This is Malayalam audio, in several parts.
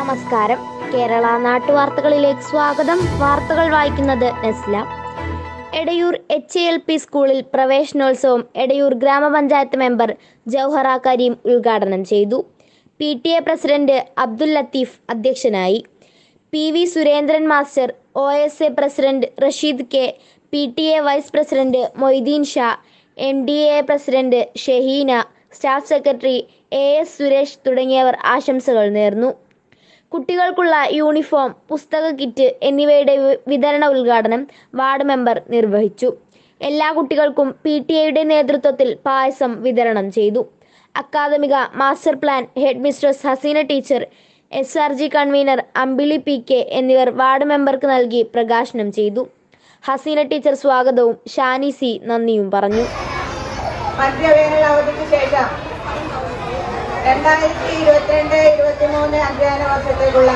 നമസ്കാരം കേരള നാട്ടുവാർത്തകളിലേക്ക് സ്വാഗതം വാർത്തകൾ വായിക്കുന്നത് Nesla Edayur H L P സ്കൂളിൽ പ്രവേശനോത്സവം എടയൂർ ഗ്രാമപഞ്ചായത്ത് മെമ്പർ ജൗഹറ കരീം ഉദ്ഘാടനം ചെയ്തു P T A president Abdul Latheef അധ്യക്ഷനായി P V Surendran master O S A president Rasheed K P T A vice president Moideen Sha M D A president Shaheena staff secretary A S Suresh തുടങ്ങിയവർ ആശംസകൾ നേർന്നു കുട്ടികൾക്കുള്ള യൂണിഫോം പുസ്തക കിറ്റ് എന്നിവയുടെ വി- വിതരണ ഉദ്ഘാടനം വാർഡ് മെമ്പർ നിർവഹിച്ചു എല്ലാ കുട്ടികൾക്കും പി ടി എയുടെ നേതൃത്വത്തിൽ പായസം വിതരണം ചെയ്തു അക്കാദമിക master plan head mistress Haseena teacher S R G convenor Ambili P K എന്നിവർ വാർഡ് മെമ്പർക്ക് നൽകി പ്രകാശനം ചെയ്തു ഹസീന ടീച്ചർ സ്വാഗതവും ഷാനി സി നന്ദിയും പറഞ്ഞു മധ്യവേനൽ അവധിക്ക് ശേഷം രണ്ടായിരത്തി ഇരുപത്തിരണ്ട് ഇരുപത്തിമൂന്ന് അധ്യയന വർഷത്തേക്കുള്ള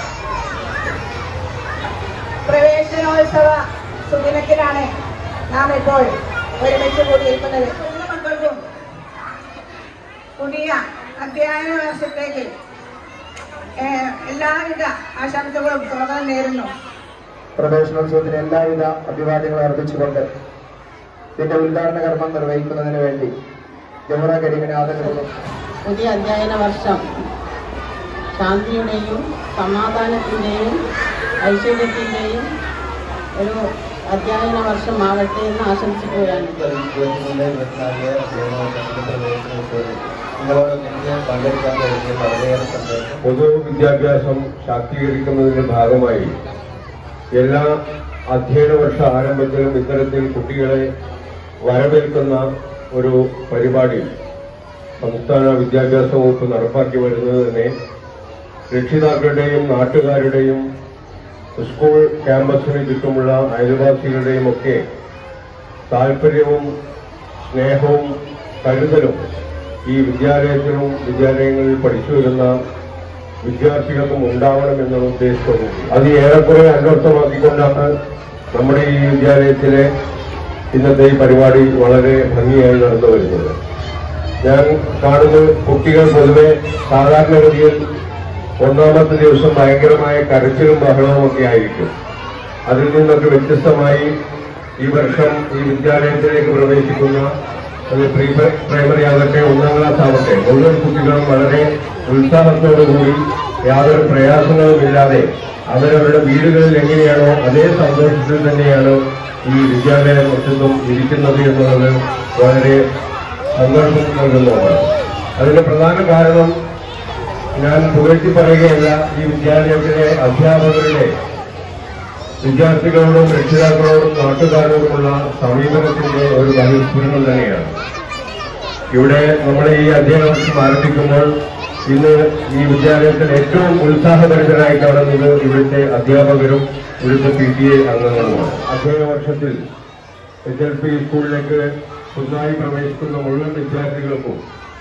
പ്രവേശനോത്സവ സുദിനത്തിലാണ് നാം ഇപ്പോൾ ഒരുമിച്ച് കൂടിയിരിക്കുന്നത് എല്ലാ മക്കൾക്കും പുതിയ അധ്യയന വർഷത്തേക്ക് ഏഹ്, എല്ലാവിധ ആശംസകളും സ്വാഗതം നേരുന്നു പ്രവേശനോത്സവത്തിന് എല്ലാവിധ അഭിവാദ്യങ്ങളും അർപ്പിച്ചുകൊണ്ട് ഇതിന്റെ ഉദ്ഘാടന കർമ്മം നിർവഹിക്കുന്നതിന് വേണ്ടി ജമുറ കരിമിനെ ആദരവും പുതിയ അധ്യയന വർഷം ശാന്തിയുടെയും സമാധാനത്തിൻ്റെയും ഐശ്വര്യത്തിൻ്റെയും ഒരു അധ്യയന വർഷമാവട്ടെ എന്ന് ആശംസിക്കുകയാണ് പങ്കെടുക്കാൻ കഴിഞ്ഞ വളരെയേറെ സന്തോഷം പൊതുവിദ്യാഭ്യാസം ശാക്തീകരിക്കുന്നതിന്റെ ഭാഗമായി എല്ലാ അധ്യയന വർഷ ആരംഭത്തിലും ഇത്തരത്തിൽ കുട്ടികളെ വരവേൽക്കുന്ന ഒരു പരിപാടി സംസ്ഥാന വിദ്യാഭ്യാസ വകുപ്പ് നടപ്പാക്കി വരുന്നത് തന്നെ രക്ഷിതാക്കളുടെയും നാട്ടുകാരുടെയും സ്കൂൾ ക്യാമ്പസിന് ചുറ്റുമുള്ള അയൽവാസികളുടെയും ഒക്കെ താല്പര്യവും സ്നേഹവും കരുതലും ഈ വിദ്യാലയത്തിലും വിദ്യാലയങ്ങളിൽ പഠിച്ചു വരുന്ന വിദ്യാർത്ഥികൾക്കും ഉണ്ടാവണമെന്നുള്ള ഉദ്ദേശത്തോടു കൂടി അത് ഏറെക്കുറെ അന്വർത്ഥമാക്കിക്കൊണ്ടാണ് നമ്മുടെ ഈ വിദ്യാലയത്തിലെ ഇന്നത്തെ ഈ പരിപാടി വളരെ ഭംഗിയായി നടന്നു വരുന്നത് ഞാൻ കാണുന്നത് കുട്ടികൾ പൊതുവെ സാധാരണഗതിയിൽ ഒന്നാമത്തെ ദിവസം ഭയങ്കരമായ കരച്ചിലും ബഹളവും ഒക്കെ ആയിരിക്കും അതിൽ നിന്നൊക്കെ വ്യത്യസ്തമായി ഈ വർഷം ഈ വിദ്യാലയത്തിലേക്ക് പ്രവേശിക്കുന്ന അത് പ്രീ പ്രൈമറി ആകട്ടെ ഒന്നാം ക്ലാസ് ആവട്ടെ മുഴുവൻ കുട്ടികളും വളരെ ഉത്സാഹത്തോടുകൂടി യാതൊരു പ്രയാസങ്ങളുമില്ലാതെ അവരവരുടെ വീടുകളിൽ എങ്ങനെയാണോ അതേ സന്തോഷത്തിൽ തന്നെയാണ് ഈ വിദ്യാലയം മൊത്തത്തും ഇരിക്കുന്നത് എന്നുള്ളത് വളരെ സന്തോഷം നൽകുന്നതാണ് അതിന്റെ പ്രധാന കാരണം ഞാൻ പുകഴ്ത്തി പറയുകയല്ല ഈ വിദ്യാലയത്തിലെ അധ്യാപകരുടെ വിദ്യാർത്ഥികളോടും രക്ഷിതാക്കളോടും നാട്ടുകാരോടുമുള്ള സമീപനത്തിന്റെ ഒരു ബഹിസ്ഫുരണം തന്നെയാണ് ഇവിടെ നമ്മൾ ഈ അധ്യയന വർഷം ആരംഭിക്കുമ്പോൾ ഇന്ന് ഈ വിദ്യാലയത്തിൽ ഏറ്റവും ഉത്സാഹഭരിതരായി കാണുന്നത് ഇവിടുത്തെ അധ്യാപകരും ഇവിടുത്തെ പി ടി എ അംഗങ്ങളുമാണ് അധ്യയന വർഷത്തിൽ എച്ച് എൽ പി സ്കൂളിലേക്ക് പുതുതായി പ്രവേശിക്കുന്ന മുഴുവൻ വിദ്യാർത്ഥികൾക്കും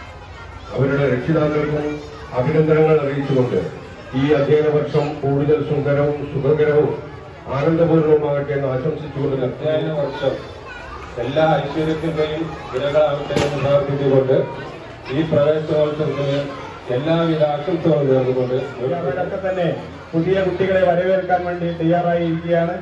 അവരുടെ രക്ഷിതാക്കൾക്കും അഭിനന്ദനങ്ങൾ അറിയിച്ചുകൊണ്ട് ഈ അധ്യയന വർഷം കൂടുതൽ സുന്ദരവും സുഖകരവും ആനന്ദപൂർണവുമാകട്ടെ എന്ന് ആശംസിച്ചുകൊണ്ട് അധ്യയന വർഷം എല്ലാ ഐശ്വര്യത്തിന്റെയും വിലകളാവട്ടെ എന്ന് പ്രാർത്ഥിച്ചുകൊണ്ട് ഈ പ്രവേശനോത്സവത്തിന് എല്ലാവിധ ആശംസകളും നേർന്നുകൊണ്ട് അവരൊക്കെ തന്നെ പുതിയ കുട്ടികളെ വരവേൽക്കാൻ വേണ്ടി തയ്യാറായിരിക്കുകയാണ്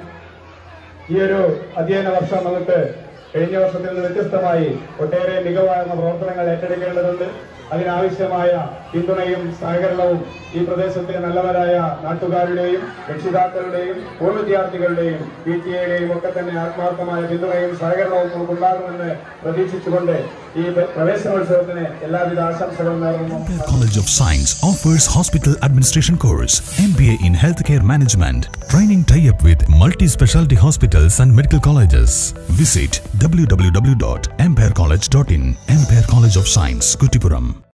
ഈ ഒരു അധ്യയന വർഷം നമുക്ക് കഴിഞ്ഞ വർഷത്തിൽ നിന്ന് വ്യത്യസ്തമായി ഒട്ടേറെ മികവാർന്ന പ്രവർത്തനങ്ങൾ ഏറ്റെടുക്കേണ്ടതുണ്ട് അതിനാവശ്യമായ പിന്തുണയും സഹകരണവും ഈ പ്രദേശത്തെ നല്ലവരായ നാട്ടുകാരുടെയും രക്ഷിതാക്കളുടെയും പൂർവ്വ വിദ്യാർത്ഥികളുടെയും പി ടി എയുടെയും ഒക്കെ തന്നെ ആത്മാർത്ഥമായ പിന്തുണയും സഹകരണവും നമുക്കുണ്ടാകുമെന്ന് പ്രതീക്ഷിച്ചുകൊണ്ട് ഈ പ്രവേശനോത്സവത്തിന് എല്ലാവിധ ആശംസകളും നേർന്നു College of Science offers hospital administration course, MBA in healthcare management, training tie-up with multi-specialty hospitals and medical colleges. Visit www.empirecollege.in. Empire College of Science, Kutipuram.